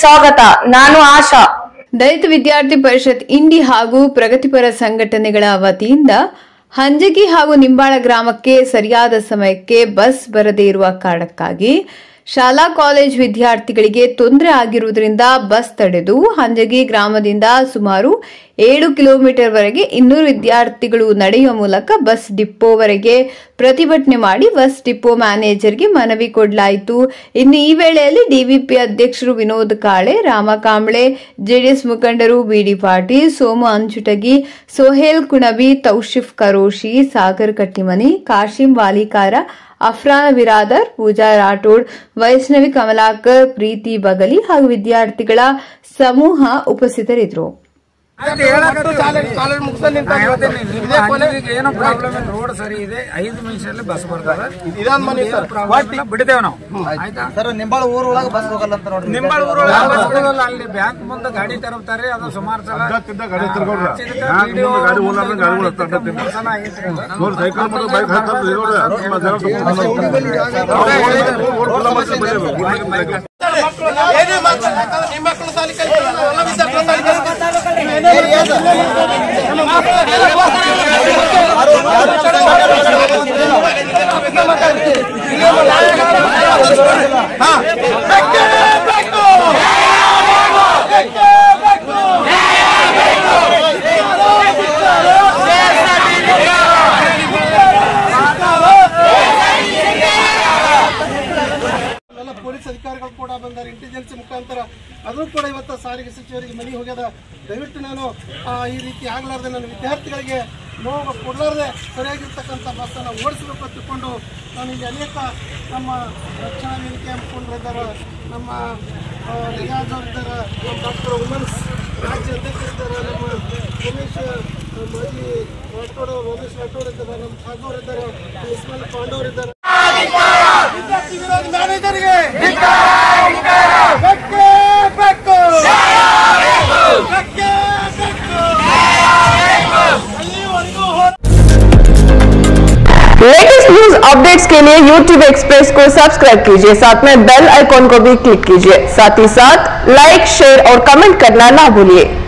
ಸ್ವಾಗತ ನಾನು ಆಶಾ ದಲಿತ ವಿದ್ಯಾರ್ಥಿ ಪರಿಷತ್ ಇಂಡಿ ಹಾಗೂ ಪ್ರಗತಿಪರ ಸಂಘಟನೆಗಳ ವತಿಯಿಂದ ಹಂಜಗಿ ಹಾಗೂ ನಿಂಬಾಳ ಗ್ರಾಮಕ್ಕೆ ಸರಿಯಾದ ಸಮಯಕ್ಕೆ ಬಸ್ ಬರದೇ ಇರುವ ಕಾರಣಕ್ಕಾಗಿ ಶಾಲಾ ಕಾಲೇಜ್ ವಿದ್ಯಾರ್ಥಿಗಳಿಗೆ ತೊಂದರೆ ಆಗಿರುವುದರಿಂದ ಬಸ್ ತಡೆದು ಹಂಜಗಿ ಗ್ರಾಮದಿಂದ ಸುಮಾರು ಏಳು ಕಿಲೋಮೀಟರ್ ವರೆಗೆ ಇನ್ನೂರು ವಿದ್ಯಾರ್ಥಿಗಳು ನಡೆಯುವ ಮೂಲಕ ಬಸ್ ಡಿಪೋವರೆಗೆ ಪ್ರತಿಭಟನೆ ಮಾಡಿ ಬಸ್ ಡಿಪೋ ಮ್ಯಾನೇಜರ್ಗೆ ಮನವಿ ಕೊಡಲಾಯಿತು ಇನ್ನು ಈ ವೇಳೆಯಲ್ಲಿ ಡಿವಿಪಿ ಅಧ್ಯಕ್ಷರು ವಿನೋದ್ ಕಾಳೆ ರಾಮ ಕಾಂಬ್ಳೆ ಜೆಡಿಎಸ್ ಮುಖಂಡರು ಬಿಡಿ ಪಾಟೀಲ್ ಸೋಮು ಅಂಚುಟಗಿ ಸೋಹೇಲ್ ಕುಣಬಿ ತೌಶಿಫ್ ಕರೋಶಿ ಸಾಗರ್ ಕಟ್ಟಿಮನಿ ಕಾಶಿಂ ವಾಲಿಕಾರ ಅಫ್ರಾನ್ ಬಿರಾದರ್ ಪೂಜಾ ರಾಠೋಡ್ ವೈಷ್ಣವಿ ಕಮಲಾಕರ್ ಪ್ರೀತಿ ಬಗಲಿ ಹಾಗೂ ವಿದ್ಯಾರ್ಥಿಗಳ ಸಮೂಹ ಉಪಸ್ಥಿತರಿದ್ದರು ಏನೋ ಪ್ರಾಬ್ಲಮ್ ರೋಡ್ ಸರಿ ಇದೆ ಐದು ನಿಮಿಷದಲ್ಲಿ ಬಸ್ ಬರ್ತದೆ ಇದೊಂದ್ ಮನೆ ಸರ್. ಪ್ರಾಬ್ಲಮ್ ಇಲ್ಲ ಬಿಡ್ತೇವೆ ನಾವು ಆಯ್ತಾ ಸರ್ ನಿಂಬಾಳ ಊರೊಳಗೆ ಬಸ್ ಹೋಗಲ್ಲ ಅಂತ ನೋಡ್ರಿ ನಿಂಬಾಳ ಊರೊಳಗೆ ಬಸ್ ಬಿಡೋಲ್ಲ ಅಲ್ಲಿ ಬ್ಯಾಂಕ್ ಮುಂದೆ ಗಾಡಿ ತರಬ್ತಾರೆ ಅದು ಸುಮಾರು ಸಲ ಅಡ್ಡತ್ತಿದ್ದ ಗಾಡಿ ತಿರ್ಗವ್ರ. ಹಚ್ಚಿದ್ದಕ್ಕೆ ಬ್ಯಾಂಕ್ video ಮುಂದೆ ಗಾಡಿ ಓಡಾಡ್ದಂಗೆ ಗಾಡಿ ಮಾಡಿ ಓಡಾಡ್ತಾ ಇರ್ತೈತಿ. ಮೂರು ಸಲ ಆಗೈತ್ರಿ ಅದು. ನೋಡಿ ಸೈಕಲ್ ಮತ್ತು ಬೈಕ್ ಹತ್ತಲ್ಲ ಇರೋರು ತುಂಬ ಜನ ತಗೊಂಡು ರೋಡ್ ಫುಲ್ಲ ಮಾಡ್ಕೊಂಡು ಬಂದಿದ್ದಾರೆ. ಏನೇ ಮಾತಾಡ್ಲಿ, ನಿಮ್ಮ ಮಕ್ಕಳು ಸಾಲಿ ಕಲಿತಿಲ್ಲ, ಎಲ್ಲ ವಿದ್ಯಾರ್ಥಿಗಳು ಸಾಲಿ ಕಲಿತಿಲ್ಲ. ಹಾ. ಬೇಕೇ ಬೇಕು. ಬೇಕೇ ಬೇಕು. ಎಲ್ಲ ಪೊಲೀಸ್ ಅಧಿಕಾರಿಗಳು ಕೂಡ ಬಂದಾರೆ ಇಂಟೆಲಿಜೆನ್ಸ್ ಮುಖಾಂತರ ಅದು ಕೂಡ ಇವತ್ತು ಸಾರಿಗೆ ಸಚಿವರಿಗೆ ಮನೆ ಹೋಗ್ಯದ ದಯವಿಟ್ಟು ನಾನು ಆ, ಈ ರೀತಿ ಆಗಲಾರ್ದೆ ನನ್ನ ವಿದ್ಯಾರ್ಥಿಗಳಿಗೆ ನೋವು ಕೊಡಲಾರ್ದೆ ಸರಿಯಾಗಿರ್ತಕ್ಕಂಥ ಬಸ್ಸನ್ನು ಓಡಿಸಬೇಕು ಅಂತ ತಿಳ್ಕೊಂಡು ನಾನು ಇಲ್ಲಿ ಅನೇಕ ನಮ್ಮ ರಕ್ಷಣಾ ವೇದಿಕೆ ಮುಖಂಡರಿದ್ದಾರೆ ನಮ್ಮ ಆ, ರಿಯಾಜ್ ಅವರಿದ್ದಾರೆ ನಮ್ಮ ಡಾಕ್ಟರ್ ಉಮನ್ಸ್ ರಾಜ್ಯ ಅಧ್ಯಕ್ಷರಿದ್ದಾರೆ ನಮ್ಮ ಉಮೇಶ್ ಆ, ಮಾಜಿ ರಾಠೋಡ್ ಅವರು ಉಮೇಶ್ ರಾಠೋಡ್ ಇದ್ದಾರೆ ನಮ್ಮ ಠಾಗೋರ್ ಇದ್ದಾರೆ ಇಸ್ಮಾಯಿಲ್ ಪಾಂಡವ್ರು ಇದ್ದಾರೆ ವಿದ್ಯಾರ್ಥಿ ವಿರೋಧ ಮ್ಯಾನೇಜರ್ಗೆ ಬೇಕೇ ಬೇಕು ಬೇಕೇ ಬೇಕು ಅಲ್ಲಿವರೆಗೂ ಹೋರಾಟ लेटेस्ट न्यूज अपडेट्स के लिए YouTube एक्सप्रेस को सब्सक्राइब कीजिए साथ में बेल आइकॉन को भी क्लिक कीजिए साथ ही साथ लाइक शेयर और कमेंट करना ना भूलिए